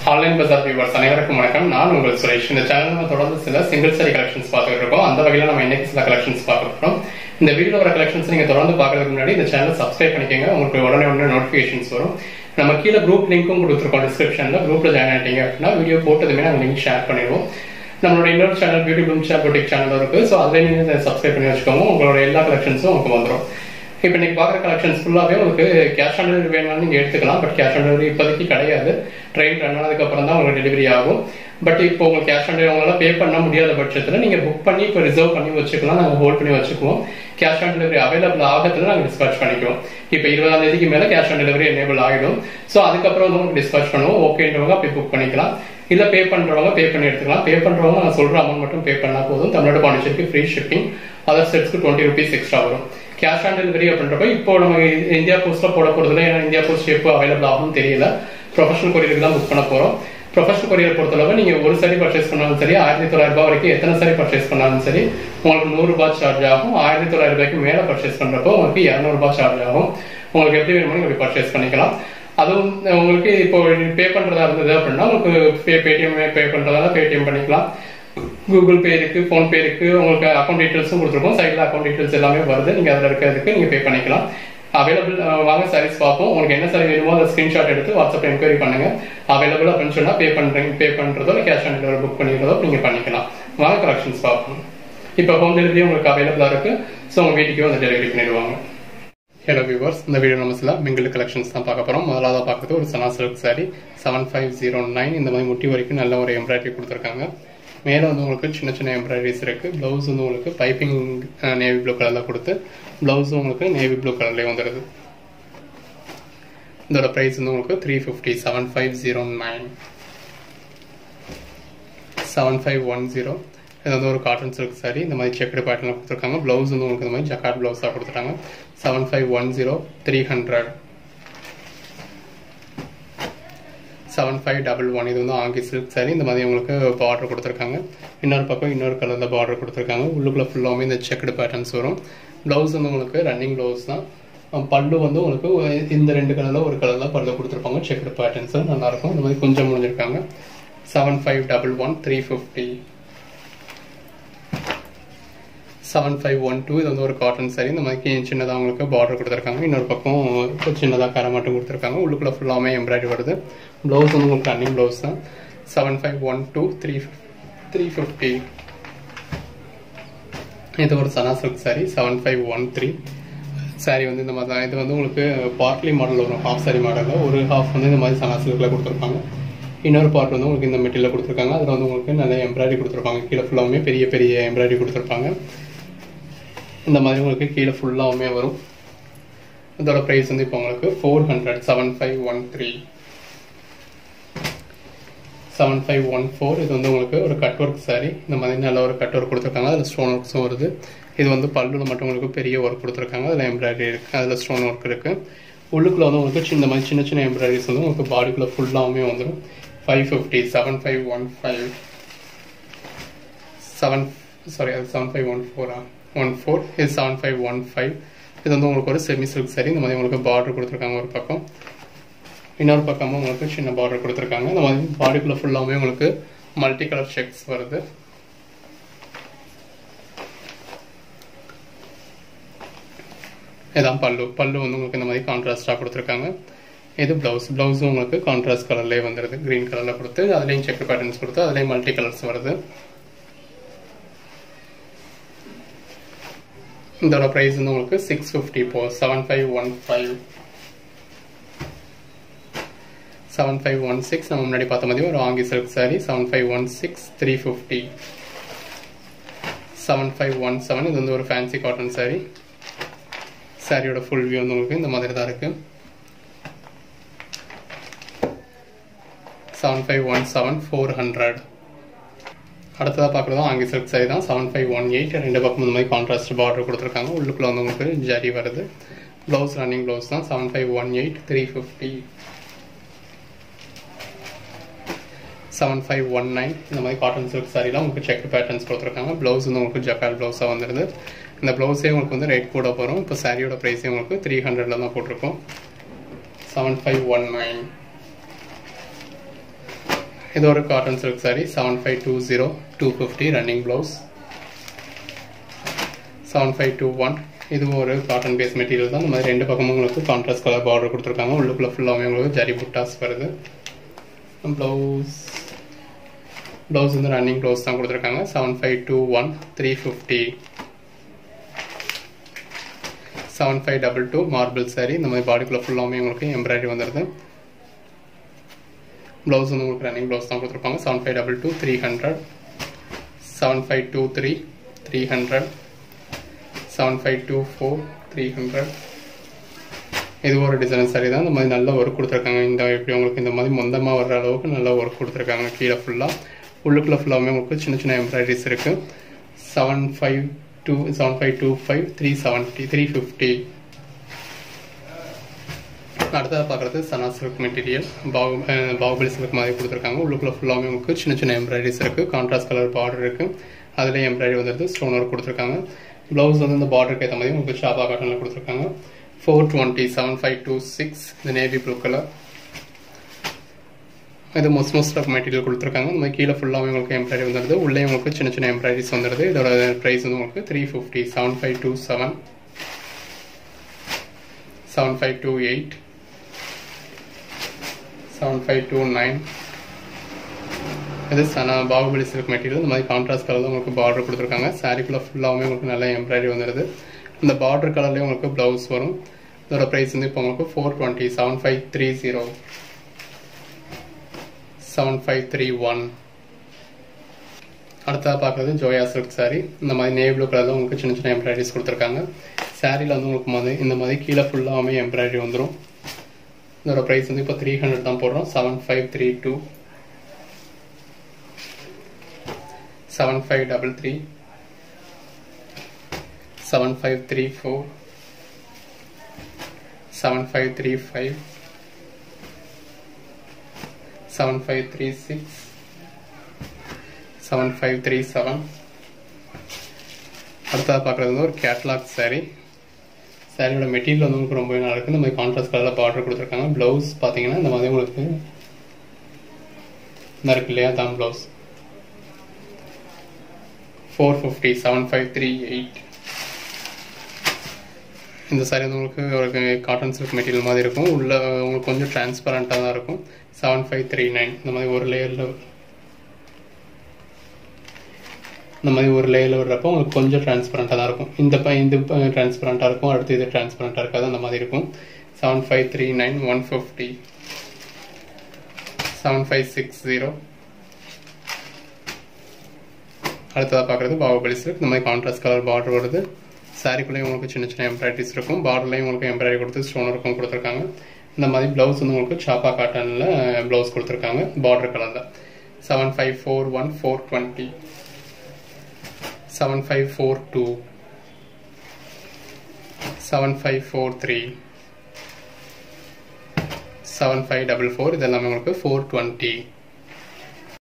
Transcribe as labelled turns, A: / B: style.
A: online பஜார் viewers அனைவருக்கும் வணக்கம் நான் உங்கள் சுரேஷ் இந்த சேனல் நம்ம தொடர்ந்து சில சிங்கிள் சாரி கலெக்ஷன்ஸ் பார்த்துட்டு இருக்கோம் அந்த வகையில் நம்ம இன்னைக்கு சில கலெக்ஷன்ஸ் பார்க்க போறோம் இந்த வீடியோ வர கலெக்ஷன்ஸ் நீங்க தொடர்ந்து பார்க்கறதுக்கு முன்னாடி இந்த சேனல் சப்ஸ்கிரைப் பண்ணிக்கோங்க உங்களுக்கு உடனே உடனே நோட்டிஃபிகேஷன்ஸ் வரும் நம்ம கீழே குரூப் லிங்க்கும் கொடுத்துருக்கோம் டிஸ்கிரிப்ஷன்ல குரூப்ல ஜாயின் ஆயிட்டீங்க அப்படின்னா வீடியோ போட்டதுமே நாங்கள் லிங்க் ஷேர் பண்ணிடுவோம் நம்மளோட இன்னொரு channel beauty boom share boutique channel இருக்கு ஸோ அதில் நீங்க சப்ஸ்கிரைப் பண்ணி வச்சுக்கோங்க உங்களோட எல்லா கலெக்ஷன்ஸும் உங்களுக்கு வந்துடும் இப்போ இன்னைக்கு பார்க்குற கலெக்ஷன்ஸ் ஃபுல்லாகவே உங்களுக்கு கேஷ் ஆன் டெலிவரி வேணும்னு நீங்கள் எடுத்துக்கலாம் பட் கேஷ் ஆன் டெலிவரி இப்போதைக்கு கிடையாது ட்ரெயின் ரன் ஆனதுக்கு அப்புறம் தான் உங்களுக்கு டெலிவரி ஆகும் பட் இப்போ உங்களுக்கு கேஷ் ஆன் டெலிவரி உங்களால் பே பண்ண முடியாத பட்சத்தில் நீங்கள் புக் பண்ணி இப்போ ரிசர்வ் பண்ணி வச்சுக்கலாம் நாங்கள் ஹோல்ட் பண்ணி வச்சுக்குவோம் கேஷ் ஆன் டெலிவரி அவைலபிள் ஆகத்துல நாங்கள் டிஸ்பேச் பண்ணிக்குவோம் இப்போ இருபதாம் தேதிக்கு மேலே கேஷ் ஆன் டெலிவரி எனேபிள் ஆகிடும் ஸோ அதுக்கப்புறம் வந்து உங்களுக்கு டிஸ்பேச் பண்ணுவோம் ஓகேன்றவங்க அப்படி புக் பண்ணிக்கலாம் இல்லை பே பண்ணுறவங்க பே பண்ணி எடுத்துக்கலாம் பே பண்ணுறவங்க நான் சொல்கிற அமௌண்ட் மட்டும் பே பண்ணால் போதும் தமிழ்நாடு பாண்டிச்சேரிக்கு free shipping other செட்ஸ்க்கு twenty rupees extra வரும் கேஷ் ஆன் டெலிவரி அப்படின்றப்ப இப்போ நம்ம இந்தியா போஸ்ட்ல போட போறதுல ஏன்னா இந்தியா போஸ்ட் எப்போ அவைலபிள் ஆகும்னு தெரியல ப்ரொஃபஷனல் கொரியருக்கு தான் புக் பண்ண போறோம் ப்ரொஃபஷனல் கொரியர் பொறுத்தளவு நீங்க ஒரு சரி பர்ச்சேஸ் பண்ணாலும் சரி ஆயிரத்தி தொள்ளாயிரம் ரூபாய் வரைக்கும் எத்தனை சரி பர்ச்சேஸ் பண்ணாலும் சரி உங்களுக்கு நூறு ரூபாய் சார்ஜ் ஆகும் ஆயிரத்தி தொள்ளாயிரம் ரூபாய்க்கு மேல பர்ச்சேஸ் பண்றப்போ உங்களுக்கு இரநூறு ரூபாய் சார்ஜ் ஆகும் உங்களுக்கு எப்படி வேணுமோ நீங்க பர்ச்சேஸ் பண்ணிக்கலாம் அதுவும் உங்களுக்கு இப்போ பே பண்றதா இருந்தது அப்படின்னா உங்களுக்கு பே பேடிஎம் பே பண்றதால பேடிஎம் பண்ணிக்கலாம் கூகுள் பே இருக்கு ஃபோன் பே இருக்கு உங்களுக்கு அக்கௌண்ட் டீட்டெயில்ஸும் கொடுத்துருக்கோம் சைடில் அக்கௌண்ட் டீட்டெயில்ஸ் எல்லாமே வருது நீங்க அதில் இருக்கிறதுக்கு நீங்க பே பண்ணிக்கலாம் அவைலபிள் வாங்க சாரீஸ் பார்ப்போம் உங்களுக்கு என்ன சாரி வேணுமோ அதை ஸ்கிரீன்ஷாட் எடுத்து வாட்ஸ்அப் என்கொயரி பண்ணுங்க அவைலபிள் அப்படின்னு சொன்னா பே பண்றீங்க பே பண்றதோ இல்லை கேஷ் ஆன் டெலிவரி புக் பண்ணிக்கிறதோ நீங்க பண்ணிக்கலாம் வாங்க கலெக்ஷன்ஸ் பார்ப்போம் இப்போ ஹோம் டெலிவரி உங்களுக்கு அவைலபிளா இருக்கு ஸோ உங்க வீட்டுக்கே வந்து டெலிவரி பண்ணிடுவாங்க ஹலோ வியூவர்ஸ் இந்த வீடியோ நம்ம சில மிங்கிள் கலெக்ஷன்ஸ் தான் பார்க்க போகிறோம் முதலாவது பார்க்குறது ஒரு சனா silk sari seven five zero nine இந்த மாதிரி முட்டி வரைக்கும் நல்ல ஒரு எம்ப்ராய்டரி கொடுத்துருக்காங்க மேலே வந்து உங்களுக்கு சின்ன சின்ன எம்ப்ராய்டரிஸ் இருக்கு ப்ளவுஸ் வந்து உங்களுக்கு பைப்பிங் நேவி ப்ளூ கலரில் கொடுத்து ப்ளவுஸும் உங்களுக்கு நேவி ப்ளூ கலர்லேயே வந்துடுது இதோட ப்ரைஸ் வந்து உங்களுக்கு three fifty seven five zero nine seven five one zero இது வந்து ஒரு காட்டன் சில்க் சாரி இந்த மாதிரி செக்கடு பேட்டர்னில் கொடுத்துருக்காங்க ப்ளவுஸ் வந்து உங்களுக்கு இந்த மாதிரி ஜக்காட் ப்ளவுஸாக கொடுத்துருக்காங்க seven five one zero three hundred seven five double one இது வந்து ஆங்கி சில்க் சாரி இந்த மாதிரி உங்களுக்கு பார்டர் கொடுத்துருக்காங்க இன்னொரு பக்கம் இன்னொரு கலரில் பார்டர் கொடுத்துருக்காங்க உள்ளுக்குள்ள ஃபுல்லாமே இந்த செக்குடு பேட்டர்ன்ஸ் வரும் ப்ளவுஸ் வந்து உங்களுக்கு ரன்னிங் ப்ளவுஸ் தான் பல்லு வந்து உங்களுக்கு இந்த ரெண்டு கலரில் ஒரு கலரில் பல்லு கொடுத்துருப்பாங்க செக்குடு பேட்டர்ன்ஸ் நல்லாயிருக்கும் இந்த மாதிரி கொஞ்சம் முடிஞ்சிருக்காங்க seven five double one three fifty seven five one two இது வந்து ஒரு காட்டன் சாரி இந்த மாதிரி சின்னதாக உங்களுக்கு பார்டர் கொடுத்துருக்காங்க இன்னொரு பக்கம் சின்னதாக கரை மட்டும் கொடுத்துருக்காங்க உள்ளுக்குள்ள ஃபுல்லாமே எம்ப்ராய்டரி வருது ப்ளவுஸ் வந்து உங்களுக்கு ரன்னிங் ப்ளவுஸ் தான் seven five one two three three fifty இது ஒரு சனா silk sari seven five one three sari வந்து இந்த மாதிரி தான் இது வந்து உங்களுக்கு பார்ட்லி மாடல் வரும் ஹாஃப் சாரி மாடலில் ஒரு ஹாஃப் வந்து இந்த மாதிரி சனா சில்கில் கொடுத்துருப்பாங்க இன்னொரு பார்ட் வந்து உங்களுக்கு இந்த மெட்டீரியல் கொடுத்துருக்காங்க அதில் வந்து உங்களுக்கு நல்ல எம்ப்ராய்டரி கொடுத்துருப்பாங்க கீழே ஃபுல்லாமே பெரிய பெரிய எம்ப்ராய்டரி கொடுத்துருப்பாங்க இந்த மாதிரி உங்களுக்கு கீழே ஃபுல்லாகவுமே வரும் இதோட ப்ரைஸ் வந்து இப்போ உங்களுக்கு four hundred seven five one three seven five one four இது வந்து உங்களுக்கு ஒரு கட் ஒர்க் சாரி இந்த மாதிரி நல்ல ஒரு கட் ஒர்க் கொடுத்துருக்காங்க அதில் ஸ்டோன் ஒர்க்ஸும் வருது இது வந்து பல்லுல மட்டும் உங்களுக்கு பெரிய ஒர்க் கொடுத்துருக்காங்க அதில் எம்ப்ராய்டரி இருக்குது அதில் ஸ்டோன் ஒர்க் இருக்குது உள்ளுக்குள்ள வந்து உங்களுக்கு இந்த மாதிரி சின்ன சின்ன எம்ப்ராய்டரிஸ் வந்து உங்களுக்கு பாடிக்குள்ளே ஃபுல்லாகவுமே வந்துடும் five fifty seven five one five seven sari அது செவன் ஃபைவ் ஒன் ஃபோரா ஒன் ஃபோர் இது செவன் ஃபைவ் ஒன் ஃபைவ் இது வந்து உங்களுக்கு ஒரு செமி சில்க் சாரி இந்த மாதிரி உங்களுக்கு பார்டர் கொடுத்துருக்காங்க ஒரு பக்கம் இன்னொரு பக்கமும் உங்களுக்கு சின்ன பார்டர் கொடுத்துருக்காங்க இந்த மாதிரி பாடிக்குள்ள ஃபுல்லாகவே உங்களுக்கு மல்டி கலர் செக்ஸ் வருது இதான் பல்லு பல்லு வந்து உங்களுக்கு இந்த மாதிரி கான்ட்ராஸ்டாக கொடுத்துருக்காங்க இது ப்ளவுஸ் ப்ளவுஸும் உங்களுக்கு கான்ட்ராஸ்ட் கலர்லேயே வந்துடுது க்ரீன் கலரில் கொடுத்து அதுலேயும் செக் பேட்டர்ன்ஸ் கொடுத்து அதுலேயும் மல்டி கலர்ஸ் வருது இதோட ப்ரைஸ் வந்து உங்களுக்கு சிக்ஸ் ஃபிஃப்டி இப்போ seven five one five seven five one six நம்ம முன்னாடி பார்த்த மாதிரி ஒரு ஆங்கி silk sari seven five one six three fifty seven five one seven இது வந்து ஒரு ஃபேன்சி காட்டன் சாரி சாரியோட ஃபுல் வியூ வந்து உங்களுக்கு இந்த மாதிரி தான் இருக்கு seven five one seven four hundred அடுத்ததாக பார்க்குறதும் ஆங்கி சில்க் சாரி தான் செவன் ஃபைவ் ஒன் எயிட் ரெண்டு பக்கம் இந்த மாதிரி கான்ட்ராஸ்ட் பார்டர் கொடுத்துருக்காங்க உள்ளுக்குள்ள வந்து உங்களுக்கு ஜரி வருது ப்ளவுஸ் ரன்னிங் ப்ளவுஸ் தான் seven five one eight three fifty seven five one nine இந்த மாதிரி காட்டன் சில்க் சாரிலாம் உங்களுக்கு செக் பேட்டர்ன்ஸ் கொடுத்துருக்காங்க ப்ளவுஸ் வந்து உங்களுக்கு ஜக்கால் ப்ளவுஸாக வந்துடுது இந்த ப்ளவுஸே உங்களுக்கு வந்து ரேட் கூட போகிறோம் இப்போ சாரியோட ப்ரைஸே உங்களுக்கு த்ரீ ஹண்ட்ரட்ல தான் போட்டிருக்கோம் செவன் ஃபைவ் ஒன் நைன் இது ஒரு cotton silk sari seven five two zero two fifty running blouse seven five two one இது ஒரு காட்டன் பேஸ் மெட்டீரியல் தான் இந்த மாதிரி ரெண்டு பக்கமும் உங்களுக்கு கான்ட்ராஸ்ட் கலர் பார்டர் கொடுத்துருக்காங்க உள்ளுக்குள்ள ஃபுல்லாகவே உங்களுக்கு ஜரி புட்டாஸ் வருது ப்ளவுஸ் ப்ளவுஸ் வந்து ரன்னிங் ப்ளவுஸ் தான் கொடுத்துருக்காங்க seven five two one three fifty seven five double two marble sari இந்த மாதிரி பாடிக்குள்ளே ஃபுல்லாமே உங்களுக்கு எம்ப்ராய்டரி வந்துடுது ப்ளவுஸ் வந்து உங்களுக்கு ரன்னிங் ப்ளவுஸ் தான் கொடுத்துருப்பாங்க seven five double two three hundred seven five two three three hundred seven five two four three hundred இது ஒரு டிசைன் சாரி தான் இந்த மாதிரி நல்ல ஒர்க் கொடுத்துருக்காங்க இந்த எப்படி உங்களுக்கு இந்த மாதிரி மொந்தமாக வர்ற அளவுக்கு நல்ல ஒர்க் கொடுத்துருக்காங்க கீழே ஃபுல்லாக உள்ளுக்குள்ளே ஃபுல்லாகவே உங்களுக்கு சின்ன சின்ன எம்ப்ராய்டரிஸ் இருக்குது seven five two seven five two five three seventy three fifty அடுத்ததாக பார்க்குறது சனா சில்க் மெட்டீரியல் பாகு பாகுபலி சில்க் மாதிரி கொடுத்துருக்காங்க உள்ளுக்குள்ளே ஃபுல்லாகவே உங்களுக்கு சின்ன சின்ன எம்ப்ராய்டரிஸ் இருக்குது கான்ட்ராஸ்ட் கலர் பார்டர் இருக்குது அதில் எம்ப்ராய்டரி வந்துட்டு ஸ்டோன் ஒர்க் கொடுத்துருக்காங்க ப்ளவுஸ் வந்து இந்த பார்டருக்கு ஏற்ற மாதிரி உங்களுக்கு ஷாப்பா காட்டனில் கொடுத்துருக்காங்க four twenty seven five two six இந்த நேவி ப்ளூ கலர் இது மோஸ்ட் மோஸ்ட் ஆஃப் மெட்டீரியல் கொடுத்துருக்காங்க இந்த மாதிரி கீழே ஃபுல்லாகவே உங்களுக்கு எம்ப்ராய்டரி வந்துடுது உள்ளே உங்களுக்கு சின்ன சின்ன எம்ப்ராய்டரிஸ் வந்துடுது இதோட ப்ரைஸ் வந்து உங்களுக்கு three fifty seven five two seven seven five two eight seven five two nine இது சனா பாகுபலி சில்க் மெட்டீரியல் இந்த மாதிரி கான்ட்ராஸ்ட் கலர் உங்களுக்கு பார்டர் கொடுத்துருக்காங்க சாரிக்குள்ளே ஃபுல்லாகவே உங்களுக்கு நல்ல எம்ப்ராய்டரி வந்துடுது இந்த பார்டர் கலர்லேயே உங்களுக்கு ப்ளவுஸ் வரும் இதோட ப்ரைஸ் வந்து இப்போ உங்களுக்கு four twenty seven five three zero seven five three one அடுத்ததாக பார்க்குறது ஜோயா சில்க் சாரி இந்த மாதிரி நேவி ப்ளூ கலரில் உங்களுக்கு சின்ன சின்ன எம்ப்ராய்டரிஸ் கொடுத்துருக்காங்க சாரியில் வந்து உங்களுக்கு மாதிரி இந்த மாதிரி கீழே ஃபுல்லாகவே எம்ப்ராய்டரி வந்துடும் இதோட ப்ரைஸ் வந்து இப்போ த்ரீ ஹண்ட்ரட் தான் போடுறோம் seven five three two seven five double three seven five three four seven five three five seven five three six seven five three seven அடுத்ததாக பார்க்குறது வந்து ஒரு கேட்லாக் சாரீ சாரியோட மெட்டீரியல் வந்து உங்களுக்கு ரொம்பவே நல்லா இருக்குது இந்த மாதிரி கான்ட்ராஸ்ட் கலரில் பார்டர் கொடுத்துருக்காங்க ப்ளவுஸ் பார்த்தீங்கன்னா இந்த மாதிரி உங்களுக்கு இந்த இருக்கு இல்லையா தான் blouse four fifty seven five three eight இந்த சாரி வந்து உங்களுக்கு ஒரு காட்டன் சில்க் மெட்டீரியல் மாதிரி இருக்கும் உள்ள உங்களுக்கு கொஞ்சம் டிரான்ஸ்பரண்ட்டாக தான் இருக்கும் செவன் ஃபைவ் த்ரீ நைன் இந்த மாதிரி ஒரு லேயரில் இந்த மாதிரி ஒரு லேயரில் விடுறப்போ உங்களுக்கு கொஞ்சம் டிரான்ஸ்பரண்ட்டாக தான் இருக்கும் இந்த ப இந்த டிரான்ஸ்பரண்ட்டாக இருக்கும் அடுத்து இது டிரான்ஸ்பரண்ட்டாக இருக்காது அந்த மாதிரி இருக்கும் seven five three nine one fifty seven five six zero அடுத்ததாக பார்க்குறது பாகுபலி சில்க் இந்த மாதிரி கான்ட்ராஸ்ட் கலர் பார்டர் வருது சாரிக்குள்ளேயும் உங்களுக்கு சின்ன சின்ன எம்ப்ராய்டரிஸ் இருக்கும் பார்டர்லையும் உங்களுக்கு எம்ப்ராய்டரி கொடுத்து ஸ்டோன் இருக்கும் கொடுத்துருக்காங்க இந்த மாதிரி ப்ளவுஸ் வந்து உங்களுக்கு சாப்பா காட்டனில் ப்ளவுஸ் கொடுத்துருக்காங்க பார்டர் கலரில் seven five four one four twenty seven five four two seven five four three seven five double four இது எல்லாமே உங்களுக்கு ஃபோர் டுவெண்ட்டி